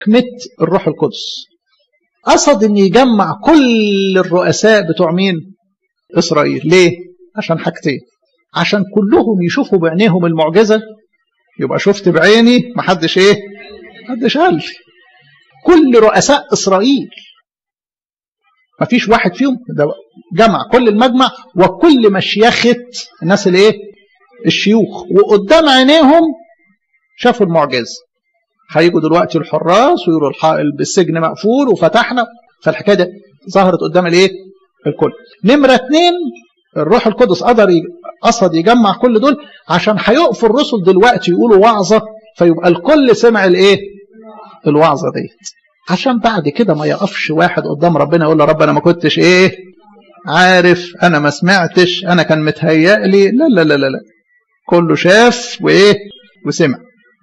حكمة الروح القدس قصد ان يجمع كل الرؤساء بتوع مين اسرائيل ليه عشان حاجتين عشان كلهم يشوفوا بعينيهم المعجزة يبقى شفت بعيني محدش ايه محدش قال لي كل رؤساء اسرائيل مفيش واحد فيهم ده جمع كل المجمع وكل مشيخة الناس الايه الشيوخ وقدام عينيهم شافوا المعجزة هيجوا دلوقتي الحراس ويقولوا الحائل بالسجن مقفول وفتحنا فالحكايه دي ظهرت قدام الايه؟ الكل. نمره اثنين الروح القدس قدر قصد يجمع كل دول عشان هيقفوا الرسل دلوقتي يقولوا وعظه فيبقى الكل سمع الايه؟ الوعظه ديت. عشان بعد كده ما يقفش واحد قدام ربنا يقول له رب انا ما كنتش ايه؟ عارف انا ما سمعتش انا كان متهيأ لي لا لا لا لا لا كله شاف وايه؟ وسمع.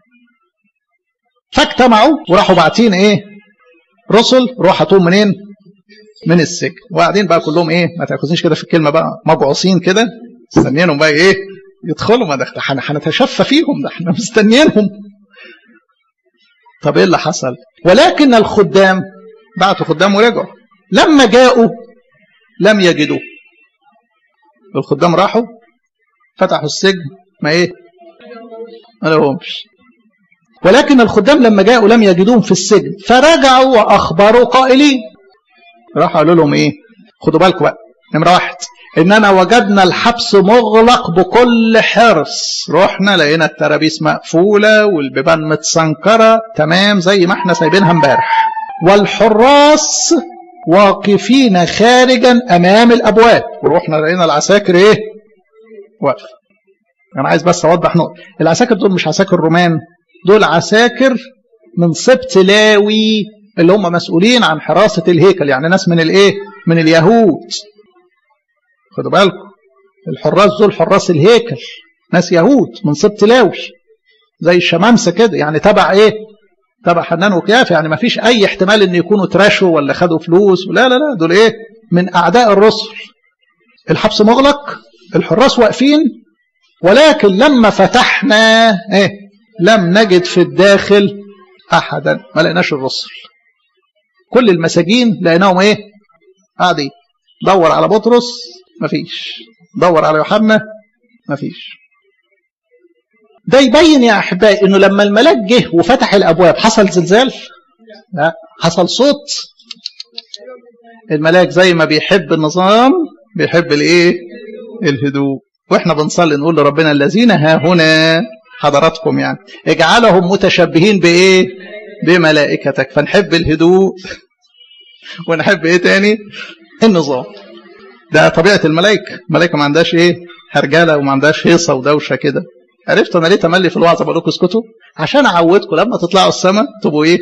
فاجتمعوا وراحوا باعتين ايه رسل روح هاتوهم منين من السجن وقاعدين بقى كلهم ايه ما تاخذنيش كده في الكلمه بقى مبعوثين كده مستنيينهم بقى ايه يدخلوا ما ده احنا هنتشفى فيهم ده احنا مستنيينهم طب ايه اللي حصل ولكن الخدام بعتوا خدام ورجعوا لما جاءوا لم يجدوه الخدام راحوا فتحوا السجن ما ايه ما لهمش ولكن الخدام لما جاءوا لم يجدوهم في السجن فرجعوا واخبروا قائلين راحوا قالوا لهم ايه خدوا بالكم بقى نمره واحد اننا وجدنا الحبس مغلق بكل حرص رحنا لقينا الترابيس مقفوله والبيبان متسنكره تمام زي ما احنا سايبينها امبارح والحراس واقفين خارجا امام الابواب ورحنا لقينا العساكر ايه واقف انا عايز بس اوضح نقطه العساكر دول مش عساكر رومان دول عساكر من سبط لاوي اللي هم مسؤولين عن حراسة الهيكل يعني ناس من الايه من اليهود خدوا بالكم الحراس دول حراس الهيكل ناس يهود من سبط لاوي زي الشمامسة كده يعني تبع ايه تبع حنان وقياف يعني ما فيش اي احتمال ان يكونوا تراشوا ولا خدوا فلوس لا لا لا دول ايه من اعداء الرسل الحبس مغلق الحراس واقفين ولكن لما فتحنا ايه لم نجد في الداخل احدا ما لقيناش الرسل كل المساجين لقيناهم ايه قاعدين دور على بطرس مفيش دور على يوحنا مفيش ده يبين يا احبائي انه لما الملاك جه وفتح الابواب حصل زلزال لا حصل صوت الملاك زي ما بيحب النظام بيحب الايه الهدوء واحنا بنصلي نقول لربنا الذين ها هنا حضراتكم يعني اجعلهم متشبهين بايه بملائكتك فنحب الهدوء ونحب ايه تاني النظام ده طبيعه الملائكه الملائكه ما عندهاش ايه هرجله وما عندهاش هيصه ودوشه كده عرفت انا ليه تملي في الوعظه بقول لكم اسكتوا عشان اعودكم لما تطلعوا السماء تبقوا ايه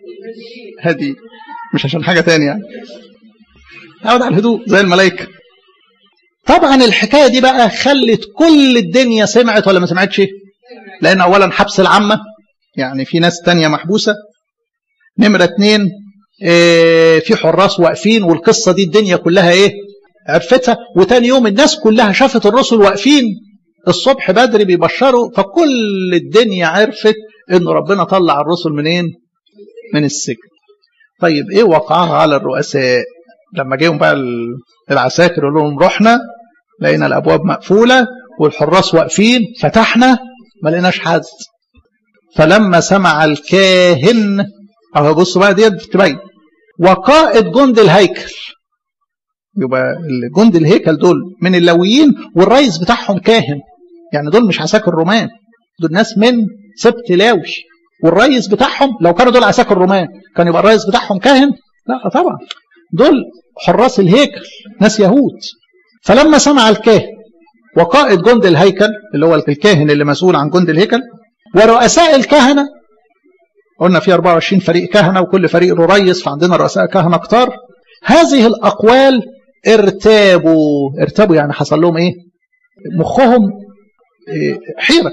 هدي مش عشان حاجه تانية يعني اقعد على الهدوء زي الملائكه طبعا الحكايه دي بقى خلت كل الدنيا سمعت ولا ما سمعتش لان اولا حبس العامه يعني في ناس تانية محبوسه نمره اتنين اه في حراس واقفين والقصه دي الدنيا كلها ايه عرفتها وتاني يوم الناس كلها شافت الرسل واقفين الصبح بدري بيبشروا فكل الدنيا عرفت ان ربنا طلع الرسل منين من السجن طيب ايه وقعها على الرؤساء لما جيهم بقى العساكر يقول لهم رحنا لقينا الابواب مقفوله والحراس واقفين فتحنا ما لقيناش حد فلما سمع الكاهن اهو بصوا بقى ديت تبين وقائد جند الهيكل يبقى جند الهيكل دول من اللويين والرئيس بتاعهم كاهن يعني دول مش عساكر رومان دول ناس من سبت لاوي والرئيس بتاعهم لو كانوا دول عساكر رومان كان يبقى الرئيس بتاعهم كاهن لا طبعا دول حراس الهيكل ناس يهود فلما سمع الكاهن وقائد جند الهيكل اللي هو الكاهن اللي مسؤول عن جند الهيكل ورؤساء الكهنه قلنا في 24 فريق كهنه وكل فريق له رئيس فعندنا رؤساء كهنه كتار هذه الاقوال ارتابوا ارتابوا يعني حصل لهم ايه مخهم إيه حيره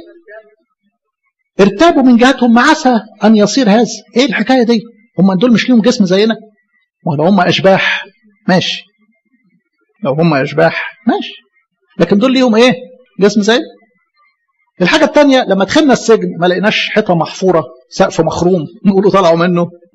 ارتابوا من جهتهم ما عسى ان يصير هذا ايه الحكايه دي هم دول مش ليهم جسم زينا ولو هم اشباح ماشي لو هم اشباح ماشي لكن دول ليهم ايه جسم زي الحاجة الثانية لما دخلنا السجن ما لقيناش حيطة محفورة سقف مخروم نقولوا طلعوا منه